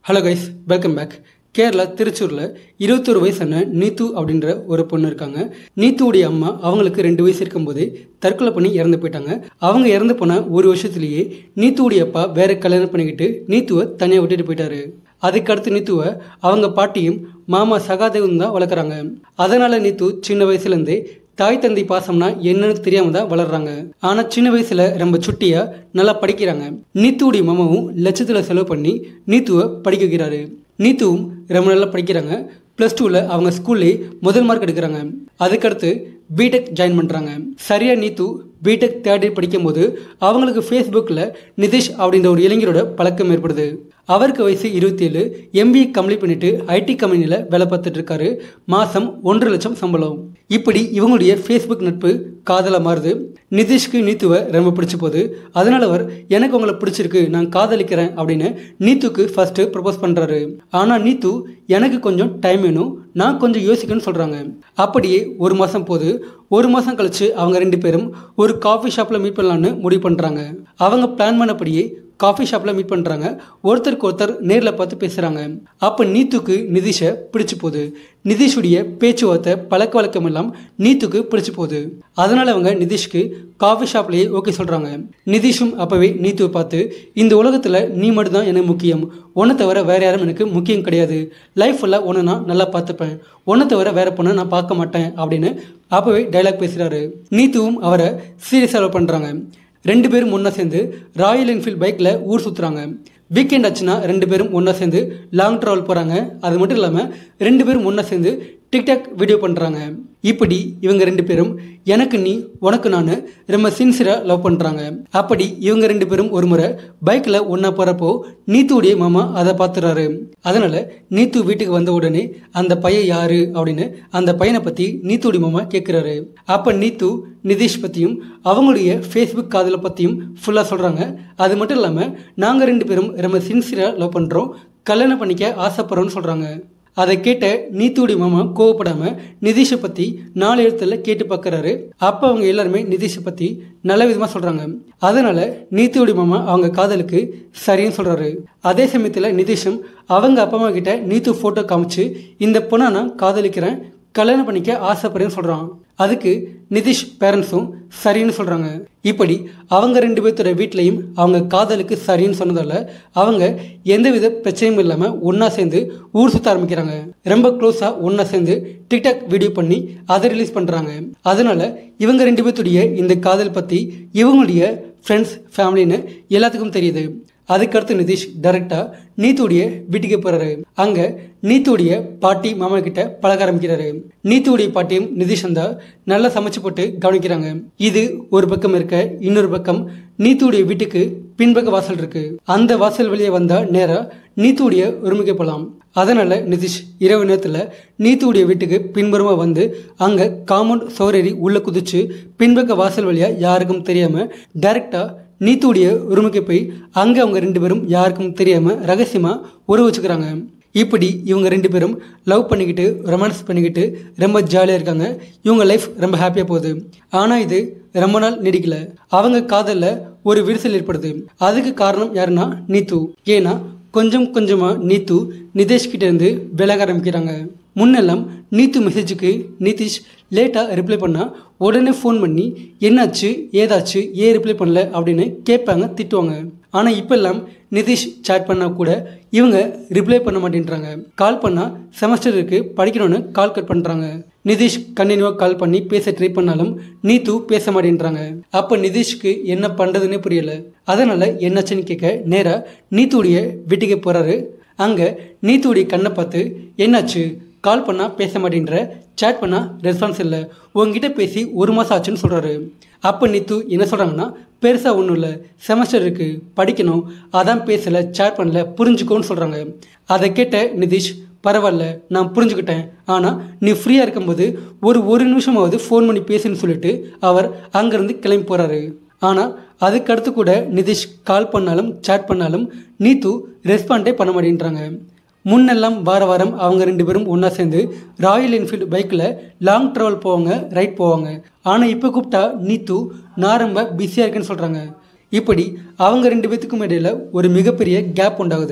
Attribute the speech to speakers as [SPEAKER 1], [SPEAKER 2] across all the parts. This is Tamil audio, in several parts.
[SPEAKER 1] hello guys welcome back Kerala திருச்சூரில் இருபத்தொரு வயசான நீத்து அப்படின்ற ஒரு பொண்ணு இருக்காங்க நீத்துவுடைய அம்மா அவங்களுக்கு ரெண்டு வயசு இருக்கும்போதே தற்கொலை பண்ணி இறந்து போயிட்டாங்க அவங்க இறந்து போன ஒரு வருஷத்துலேயே நீத்துவுடைய அப்பா வேற கல்யாணம் பண்ணிக்கிட்டு நீத்துவை தனியாக விட்டுட்டு போயிட்டாரு அதுக்கடுத்து நீத்துவை அவங்க பாட்டியும் மாமா சகாதேவும் தான் வளர்க்குறாங்க அதனால நீத்து சின்ன வயசுலேருந்தே தாய் தந்தை பாசம்னா என்னன்னு தெரியாம தான் வளர்றாங்க ஆனா சின்ன வயசுல ரொம்ப சுட்டியா நல்லா படிக்கிறாங்க நீத்துவுடைய மாமாவும் லட்சத்துல செலவு பண்ணி நீத்துவை படிக்க வைக்கிறாரு நீத்துவும் ரொம்ப நல்லா படிக்கிறாங்க ப்ளஸ் டூவில் அவங்க ஸ்கூல்லே முதல் மார்க் எடுக்கிறாங்க அதுக்கடுத்து பிடெக் ஜாயின் பண்ணுறாங்க சரியா நீத்து பிடெக் தேர்ட் இயர் படிக்கும்போது அவங்களுக்கு ஃபேஸ்புக்கில் நிதிஷ் அப்படின்ற ஒரு இளைஞரோட பழக்கம் ஏற்படுது அவருக்கு வயசு இருபத்தி ஏழு எம்பிஏ கம்ப்ளீட் பண்ணிட்டு ஐடி கம்பெனியில் வேலை பார்த்துட்டு இருக்காரு மாதம் ஒன்றரை லட்சம் சம்பளம் இப்படி இவங்களுடைய ஃபேஸ்புக் நட்பு காதலாக மாறுது நிதிஷ்க்கு நீத்துவை ரொம்ப பிடிச்ச போது அதனால அவர் எனக்கு உங்களை பிடிச்சிருக்கு நான் காதலிக்கிறேன் அப்படின்னு நீத்துக்கு ஃபர்ஸ்ட் ப்ரப்போஸ் பண்ணுறாரு ஆனால் நீத்து எனக்கு கொஞ்சம் டைம் வேணும் நான் கொஞ்சம் யோசிக்கணும்னு சொல்கிறாங்க அப்படியே ஒரு மாதம் போது ஒரு மாதம் கழிச்சு அவங்க ரெண்டு பேரும் ஒரு காஃபி ஷாப்பில் மீட் பண்ணலான்னு முடிவு பண்ணுறாங்க அவங்க பிளான் பண்ணபடியே காஃபி ஷாப்பில் மீட் பண்ணுறாங்க ஒருத்தருக்கு ஒருத்தர் நேரில் பார்த்து பேசுகிறாங்க அப்போ நீத்துக்கு நிதிஷை பிடிச்சி போகுது நிதிஷுடைய பேச்சுவார்த்தை பழக்க வழக்கம் எல்லாம் நீத்துக்கு பிடிச்சி போகுது அதனால் அவங்க நிதிஷ்க்கு காஃபி ஷாப்லேயே ஓகே சொல்கிறாங்க நிதிஷும் அப்போவே நீத்துவை பார்த்து இந்த உலகத்தில் நீ மட்டும்தான் எனக்கு முக்கியம் உன்னை தவிர வேறு யாரும் எனக்கு முக்கியம் கிடையாது லைஃப் ஃபுல்லாக ஒன்று நான் நல்லா பார்த்துப்பேன் உன்னை தவிர வேற பொண்ணை நான் பார்க்க மாட்டேன் அப்படின்னு அப்போவே டைலாக் பேசுகிறாரு நீத்துவும் அவரை சீரியஸாக லவ் பண்ணுறாங்க ரெண்டு பேரும் ஒன்றா சேர்ந்து ராயல் என்ஃபீல்ட் பைக்கில் ஊர் சுற்றுறாங்க வீக்கெண்ட் ஆச்சுன்னா ரெண்டு பேரும் ஒன்றா சேர்ந்து லாங் ட்ராவல் போகிறாங்க அது மட்டும் இல்லாமல் ரெண்டு பேரும் ஒன்றா சேர்ந்து டிக்டாக் வீடியோ பண்ணுறாங்க இப்படி இவங்க ரெண்டு பேரும் எனக்கு நீ உனக்கு நான் ரொம்ப சின்சியராக லவ் பண்ணுறாங்க அப்படி இவங்க ரெண்டு பேரும் ஒரு முறை பைக்கில் ஒன்றா போகிறப்போ நீத்துடைய மாமா அதை பார்த்துறாரு அதனால் நீத்து வீட்டுக்கு வந்த உடனே அந்த பையன் யாரு அப்படின்னு அந்த பையனை பற்றி நீத்துடைய மாமா கேட்குறாரு அப்போ நீத்து நிதிஷ் பற்றியும் அவங்களுடைய ஃபேஸ்புக் காதலை பற்றியும் ஃபுல்லாக சொல்கிறாங்க அது மட்டும் இல்லாமல் நாங்கள் ரெண்டு பேரும் ரொம்ப சின்சியராக லவ் பண்ணுறோம் கல்யாணம் பண்ணிக்க ஆசைப்படுறோன்னு சொல்கிறாங்க அதை கேட்ட நீத்துடைய மாமா கோவப்படாமல் நிதிஷை பற்றி நாலு எழுத்துல கேட்டு பார்க்குறாரு அப்போ அவங்க எல்லாருமே நிதிஷை பற்றி நல்ல விதமாக சொல்கிறாங்க அதனால் நீத்துடைய மாமா அவங்க காதலுக்கு சரின்னு சொல்கிறாரு அதே சமயத்தில் நிதிஷும் அவங்க அப்பா அம்மா கிட்ட நீத்து ஃபோட்டோ காமிச்சு இந்த பொண்ணை நான் காதலிக்கிறேன் கல்யாணம் பண்ணிக்க ஆசைப்படுறேன்னு சொல்கிறான் அதுக்கு நிதிஷ் பேரண்ட்ஸும் சரின்னு சொல்கிறாங்க இப்படி அவங்க ரெண்டு பேர்த்தோட வீட்லேயும் அவங்க காதலுக்கு சரின்னு சொன்னதால் அவங்க எந்தவித பிரச்சனையும் இல்லாமல் ஒன்றா சேர்ந்து ஊர் சுற்ற ஆரம்பிக்கிறாங்க ரொம்ப க்ளோஸாக ஒன்றா சேர்ந்து டிக்டாக் வீடியோ பண்ணி அதை ரிலீஸ் பண்ணுறாங்க அதனால் இவங்க ரெண்டு பேர்த்துடைய இந்த காதல் பற்றி இவங்களுடைய ஃப்ரெண்ட்ஸ் ஃபேமிலின்னு எல்லாத்துக்கும் தெரியுது அதுக்கடுத்து நிதிஷ் டைரக்டாக நீத்துடைய வீட்டுக்கு போகிறாரு அங்கே நீத்துடைய பாட்டி மாமா கிட்ட பழக ஆரம்பிக்கிறாரு நீத்துடைய பாட்டியும் நிதிஷ் வந்தா நல்லா சமைச்சு போட்டு கவனிக்கிறாங்க இது ஒரு பக்கம் இருக்க இன்னொரு பக்கம் நீத்துடைய வீட்டுக்கு பின்பக்க வாசல் இருக்கு அந்த வாசல் வழியே வந்தா நேரா நீத்துடைய உரிமைக்கு போகலாம் அதனால நிதிஷ் இரவு நேரத்தில் நீத்துடைய வீட்டுக்கு பின்புறமாக வந்து அங்கே காம்பவுண்ட் சோரேறி உள்ள குதிச்சு பின்பக்க வாசல் வழியாக யாருக்கும் தெரியாமல் டைரெக்டாக நீத்துடைய உரிமைக்கு போய் அங்கே அவங்க ரெண்டு பேரும் யாருக்கும் தெரியாமல் ரகசியமாக உறவு வச்சுக்கிறாங்க இப்படி இவங்க ரெண்டு பேரும் லவ் பண்ணிக்கிட்டு ரொமான்ஸ் பண்ணிக்கிட்டு ரொம்ப ஜாலியாக இருக்காங்க இவங்க லைஃப் ரொம்ப ஹாப்பியாக போகுது ஆனால் இது ரொம்ப நாள் நீடிக்கல அவங்க காதலில் ஒரு விரிசல் ஏற்படுது அதுக்கு காரணம் யாருன்னா நீத்து ஏன்னா கொஞ்சம் கொஞ்சமாக நீத்து நிதேஷ் கிட்ட இருந்து விலக ஆரம்பிக்கிறாங்க முன்னெல்லாம் நீத்து மெசேஜுக்கு நிதிஷ் லேட்டாக ரிப்ளை பண்ணால் உடனே ஃபோன் பண்ணி என்னாச்சு ஏதாச்சு ஏன் ரிப்ளை பண்ணல அப்படின்னு கேட்பாங்க திட்டுவாங்க ஆனால் இப்போல்லாம் நிதிஷ் சேட் பண்ணால் கூட இவங்க ரிப்ளை பண்ண மாட்டேன்றாங்க கால் பண்ணால் செமஸ்டர் இருக்கு படிக்கணும்னு கால் கட் பண்ணுறாங்க நிதிஷ் கண்டினியூவாக கால் பண்ணி பேச ட்ரை பண்ணாலும் நீத்து பேச மாட்டேன்றாங்க அப்போ நிதிஷ்க்கு என்ன பண்ணுறதுன்னே புரியல அதனால் என்னாச்சுன்னு கேட்க நேராக நீத்துடைய வீட்டுக்கு போகிறாரு அங்கே நீத்துடைய கண்ணை பார்த்து என்னாச்சு கால் பண்ணால் பேச மாட்டேன்ற சேட் பண்ணால் ரெஸ்பான்ஸ் இல்லை உங்ககிட்ட பேசி ஒரு மாதம் ஆச்சுன்னு சொல்கிறாரு அப்போ நீத்து என்ன சொல்கிறாங்கன்னா பெருசாக ஒன்றும் இல்லை செமஸ்டர் இருக்குது படிக்கணும் அதான் பேசலை சேட் பண்ணல புரிஞ்சுக்கோன்னு சொல்கிறாங்க அதை கேட்ட நிதிஷ் பரவாயில்ல நான் புரிஞ்சுக்கிட்டேன் ஆனால் நீ ஃப்ரீயாக இருக்கும்போது ஒரு ஒரு நிமிஷமாவது ஃபோன் பண்ணி பேசுன்னு சொல்லிட்டு அவர் அங்கேருந்து கிளம்பி போகிறாரு ஆனால் அதுக்கடுத்து கூட நிதிஷ் கால் பண்ணாலும் சேட் பண்ணாலும் நீத்து ரெஸ்பாண்டே பண்ண மாட்டேன்றாங்க முன்னெல்லாம் வார வாரம் அவங்க ரெண்டு பேரும் ஒன்றா சேர்ந்து ராயல் என்ஃபீல்டு பைக்கில் லாங் ட்ராவல் போவாங்க ரைட் போவாங்க ஆனால் இப்போ கூப்பிட்டா நீத்து நான் ரொம்ப பிஸியாக இருக்கேன்னு சொல்கிறாங்க இப்படி அவங்க ரெண்டு பேத்துக்கும் இடையில ஒரு மிகப்பெரிய கேப் உண்டாகுது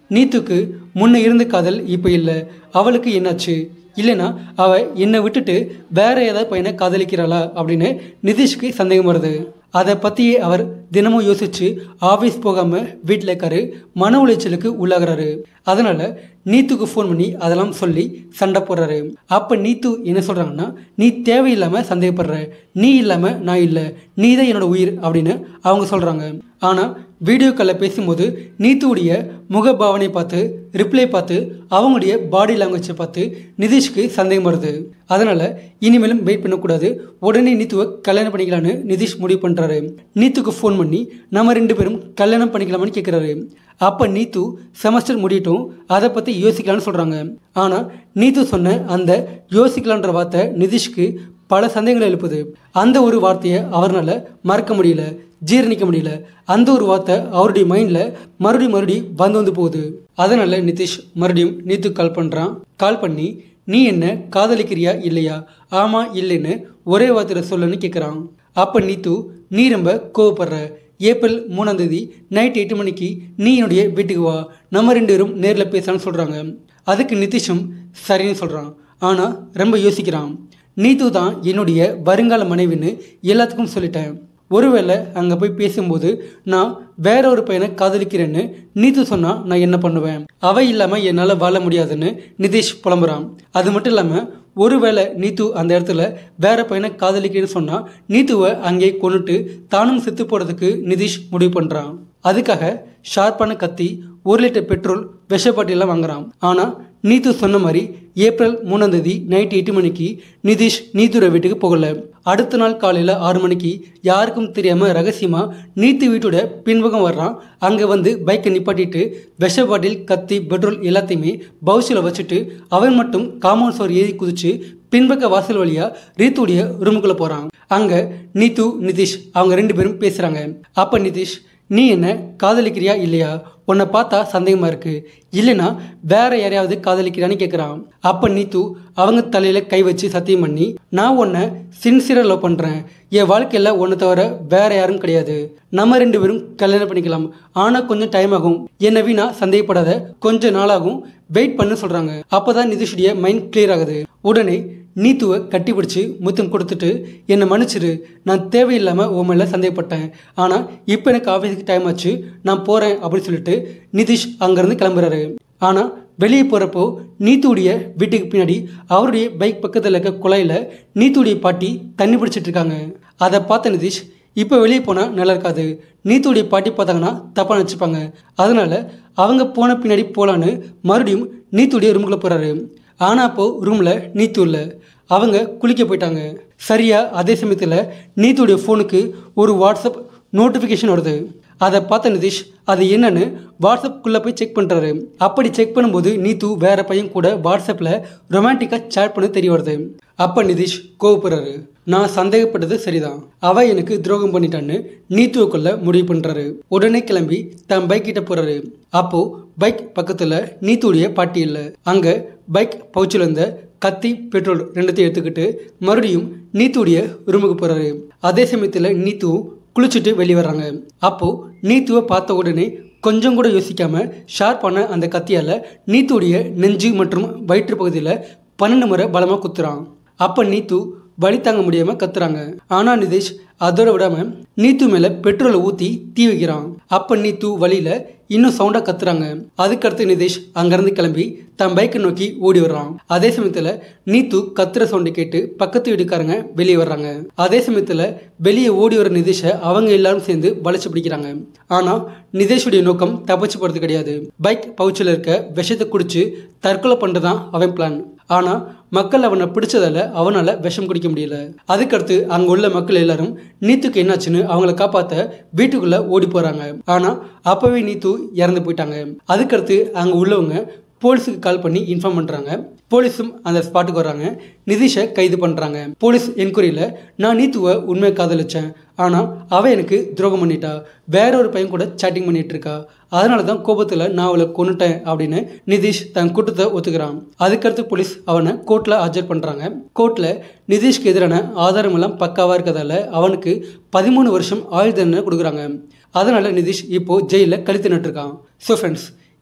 [SPEAKER 1] நீத்துக்கு முன்ன இருந்த காதல் இப்போ இல்லை அவளுக்கு என்னாச்சு இல்லைனா அவ என்னை விட்டுட்டு வேற ஏதாவது பையனை காதலிக்கிறாளா அப்படின்னு நிதிஷ்க்கு சந்தேகம் வருது அதை பற்றியே அவர் தினமும் யோசிச்சு ஆஃபீஸ் போகாமல் வீட்டில் இருக்காரு மன உளைச்சலுக்கு உள்ளாகிறாரு அதனால நீத்துக்கு ஃபோன் பண்ணி அதெல்லாம் சொல்லி சண்டை போடுறாரு அப்போ நீத்து என்ன சொல்கிறாங்கன்னா நீ தேவையில்லாமல் சந்தேகப்படுற நீ இல்லாமல் நான் இல்லை நீ தான் என்னோட உயிர் அப்படின்னு அவங்க சொல்கிறாங்க ஆனால் வீடியோ காலில் பேசும்போது நீத்துவுடைய முகபாவனை பார்த்து ரிப்ளை பார்த்து அவங்களுடைய பாடி லாங்குவேஜை பார்த்து நிதிஷ்க்கு சந்தேகம் வருது அதனால் இனிமேலும் வெயிட் பண்ணக்கூடாது உடனே நீத்துவை கல்யாணம் பண்ணிக்கலான்னு நிதிஷ் முடிவு பண்ணுறாரு நீத்துக்கு ஃபோன் பண்ணி நம்ம ரெண்டு பேரும் கல்யாணம் பண்ணிக்கலாமான்னு கேட்குறாரு அப்போ நீத்து செமஸ்டர் முடியட்டும் அதை பற்றி யோசிக்கலான்னு சொல்கிறாங்க ஆனால் நீத்து சொன்ன அந்த யோசிக்கலான்ற வார்த்தை நிதிஷ்க்கு பல சந்தேகங்களை எழுப்புது அந்த ஒரு வார்த்தையை அவரால் மறக்க முடியல ஜீரணிக்க முடியல அந்த ஒரு வார்த்தை அவருடைய மைண்டில் மறுபடியும் மறுபடியும் வந்து வந்து போகுது அதனால நிதிஷ் மறுபடியும் நீத்து கால் பண்ணுறான் கால் பண்ணி நீ என்ன காதலிக்கிறியா இல்லையா ஆமாம் இல்லைன்னு ஒரே வார்த்தையில் சொல்லுன்னு கேட்குறான் அப்போ நீத்து நீ ரொம்ப கோவப்படுற ஏப்ரல் மூணாம் தேதி நைட் எட்டு மணிக்கு நீ என்னுடைய வீட்டுக்கு வா நம்ம ரெண்டு பேரும் நேரில் பேசலாம்னு சொல்கிறாங்க அதுக்கு நிதிஷும் சரின்னு சொல்கிறான் ஆனால் ரொம்ப யோசிக்கிறான் நீத்து தான் என்னுடைய வருங்கால மனைவின்னு எல்லாத்துக்கும் சொல்லிட்டேன் ஒருவேளை அங்கே போய் பேசும்போது நான் வேற ஒரு பையனை காதலிக்கிறேன்னு நீத்து சொன்னால் நான் என்ன பண்ணுவேன் அவ இல்லாமல் என்னால் வாழ முடியாதுன்னு நிதிஷ் புலம்புறான் அது மட்டும் இல்லாமல் ஒருவேளை நீத்து அந்த இடத்துல வேற பையனை காதலிக்கிறேன்னு சொன்னால் நீத்துவை அங்கே கொண்டுட்டு தானும் செத்து போகிறதுக்கு நிதிஷ் முடிவு பண்ணுறான் அதுக்காக ஷார்ப்பான கத்தி ஒரு லிட்டர் பெட்ரோல் விஷப்பாட்டியெல்லாம் வாங்குறான் ஆனால் நீத்து சொன்ன மாதிரி ஏப்ரல் மூணாம் தேதி நைட் எட்டு மணிக்கு நிதிஷ் நீத்துரை வீட்டுக்கு போகல அடுத்த நாள் காலையில் ஆறு மணிக்கு யாருக்கும் தெரியாமல் ரகசியமாக நீத்து வீட்டோட பின்பக்கம் வர்றான் அங்கே வந்து பைக்கை நிப்பாட்டிட்டு விஷ பாட்டில் கத்தி பெட்ரோல் எல்லாத்தையுமே பவுச்சில் வச்சுட்டு அவன் மட்டும் காம்பவுண்ட் சோர் ஏறி குதிச்சு பின்பக்க வாசல் வழியாக ரீத்துடைய ரூமுக்குள்ளே போகிறான் அங்கே நீத்து நிதிஷ் அவங்க ரெண்டு பேரும் பேசுகிறாங்க அப்போ நிதிஷ் நீ என்ன காதலிக்கிறியா இல்லையா உன்னை பார்த்தா சந்தேகமாக இருக்கு இல்லைனா வேற யாரையாவது காதலிக்கிறான்னு கேட்குறான் அப்போ நீத்து அவங்க தலையில் கை வச்சு சத்தியம் பண்ணி நான் உன்னை சின்சியராக லவ் பண்ணுறேன் என் வாழ்க்கையில் ஒன்று தவிர வேற யாரும் கிடையாது நம்ம ரெண்டு பேரும் கல்யாணம் பண்ணிக்கலாம் ஆனால் கொஞ்சம் டைம் ஆகும் என்னை வீணா சந்தேகப்படாத கொஞ்சம் நாளாகும் வெயிட் பண்ணு சொல்கிறாங்க அப்போ தான் நிதிஷுடைய மைண்ட் கிளியர் ஆகுது உடனே நீத்துவை கட்டிப்பிடிச்சு முத்தம் கொடுத்துட்டு என்னை மன்னிச்சிரு நான் தேவையில்லாமல் உன் மேலே சந்தேகப்பட்டேன் ஆனால் இப்போ எனக்கு ஆஃபீஸுக்கு டைம் ஆச்சு நான் போகிறேன் அப்படின்னு சொல்லிட்டு நிதிஷ் அங்கேருந்து கிளம்புறாரு ஆனால் வெளியே போகிறப்போ நீத்துடைய வீட்டுக்கு பின்னாடி அவருடைய பைக் பக்கத்தில் இருக்க குழாயில் நீத்துடைய பாட்டி தண்ணி பிடிச்சிட்டு இருக்காங்க அதை பார்த்த நிதிஷ் இப்போ வெளியே போனால் நல்லா இருக்காது நீத்துடைய பாட்டி பார்த்தாங்கன்னா தப்பாக நினச்சிப்பாங்க அதனால் அவங்க போன பின்னாடி போகலான்னு மறுபடியும் நீத்துடைய ரூமுக்குள்ளே போகிறாரு ஆனால் அப்போது ரூமில் நீத்து இல்லை அவங்க குளிக்க போயிட்டாங்க சரியாக அதே சமயத்தில் நீத்துடைய ஃபோனுக்கு ஒரு வாட்ஸ்அப் நோட்டிஃபிகேஷன் வருது அதை பார்த்த நிதிஷ் அது என்னன்னு வாட்ஸ்அப்புக்குள்ளே போய் செக் பண்ணுறாரு அப்படி செக் பண்ணும்போது நீத்து வேற பையன் கூட வாட்ஸ்அப்பில் ரொமான்டிக்காக சேட் பண்ண தெரிய வருது அப்போ நிதிஷ் கோவப்படுறாரு நான் சந்தேகப்பட்டது சரிதான் அவ எனக்கு துரோகம் பண்ணிட்டான்னு நீத்துவுக்குள்ள முடிவு பண்ணுறாரு உடனே கிளம்பி தன் பைக் கிட்ட போகிறாரு அப்போ பைக் பக்கத்தில் நீத்துடைய பாட்டி இல்லை அங்கே பைக் பவுச்சில் இருந்த கத்தி பெட்ரோல் ரெண்டுத்தையும் எடுத்துக்கிட்டு மறுபடியும் நீத்துடைய ரூமுக்கு போகிறாரு அதே சமயத்தில் நீத்துவும் குளிச்சுட்டு வெளியே வர்றாங்க அப்போது நீத்துவை பார்த்த உடனே கொஞ்சம் கூட யோசிக்காம ஷார்ப்பான அந்த கத்தியால் நீத்துடைய நெஞ்சு மற்றும் வயிற்று பகுதியில் பன்னெண்டு முறை பலமாக குத்துறான் அப்போ நீத்து வலி தாங்க முடியாமல் கத்துறாங்க ஆனால் நிதிஷ் அதோட விடாமல் நீத்து மேலே பெட்ரோலை ஊற்றி தீ வைக்கிறான் அப்போ நீத்து வழியில் இன்னும் சவுண்டாக கத்துறாங்க அதுக்கடுத்து நிதிஷ் அங்கேருந்து கிளம்பி தன் பைக்கை நோக்கி ஓடி வர்றான் அதே சமயத்தில் நீத்து கத்துற சவுண்டை கேட்டு பக்கத்து வீட்டுக்காரங்க வெளியே வர்றாங்க அதே சமயத்தில் வெளியே ஓடி வர நிதிஷை அவங்க எல்லாரும் சேர்ந்து வளைச்சு பிடிக்கிறாங்க ஆனால் நிதேஷுடைய நோக்கம் தப்பிச்சு போகிறது கிடையாது பைக் பவுச்சில் இருக்க விஷத்தை குடிச்சு தற்கொலை பண்ணுறது தான் அவன் பிளான் ஆனால் மக்கள் அவனை பிடிச்சதால அவனால் விஷம் குடிக்க முடியல அதுக்கடுத்து அங்கே உள்ள மக்கள் எல்லாரும் நீத்துக்கு என்னாச்சுன்னு அவங்கள காப்பாற்ற வீட்டுக்குள்ளே ஓடி போகிறாங்க ஆனால் அப்போவே நீத்து இறந்து போயிட்டாங்க அதுக்கடுத்து அங்கே உள்ளவங்க போலீஸுக்கு கால் பண்ணி இன்ஃபார்ம் பண்ணுறாங்க போலீஸும் அந்த ஸ்பாட்டுக்கு வர்றாங்க நிதிஷை கைது பண்ணுறாங்க போலீஸ் என்கொயரியில் நான் நீத்துவை உண்மையை காதலிச்சேன் ஆனால் அவள் எனக்கு துரோகம் பண்ணிட்டா வேற ஒரு பையன் கூட சேட்டிங் பண்ணிட்டு இருக்கா அதனால தான் கோபத்தில் நான் அவளை கொண்டுட்டேன் அப்படின்னு நிதிஷ் தன் குற்றத்தை ஒத்துக்கிறான் அதுக்கடுத்து போலீஸ் அவனை கோர்ட்டில் ஆஜர் பண்ணுறாங்க கோர்ட்டில் நிதிஷ்க்கு எதிரான ஆதாரம் எல்லாம் பக்காவாக இருக்கிறதால அவனுக்கு பதிமூணு வருஷம் ஆயுள் தண்டனை கொடுக்குறாங்க அதனால நிதிஷ் இப்போ ஜெயிலில் கழித்து நட்டுருக்கான் ஸோ ஃப்ரெண்ட்ஸ்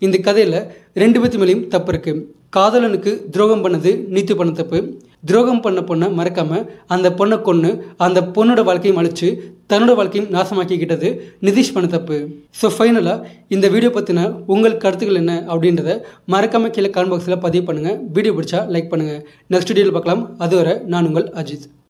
[SPEAKER 1] இந்த கதையில் ரெண்டு பேர்த்து மேலேயும் தப்பு இருக்கு காதலனுக்கு துரோகம் பண்ணது நீத்து பண்ண தப்பு துரோகம் பண்ண பொண்ணை மறக்காம அந்த பொண்ணை கொன்று அந்த பொண்ணோட வாழ்க்கையும் அழிச்சு தன்னோட வாழ்க்கையும் நாசமாக்கிக்கிட்டது நிதிஷ் பண்ண தப்பு ஸோ ஃபைனலாக இந்த வீடியோ பற்றின உங்கள் கருத்துக்கள் என்ன அப்படின்றத மறக்காம கீழே காமெண்ட் பாக்ஸில் பதிவு பண்ணுங்கள் வீடியோ பிடிச்சா லைக் பண்ணுங்கள் நெக்ஸ்ட் வீடியோவில் பார்க்கலாம் அதுவரை நான் உங்கள் அஜித்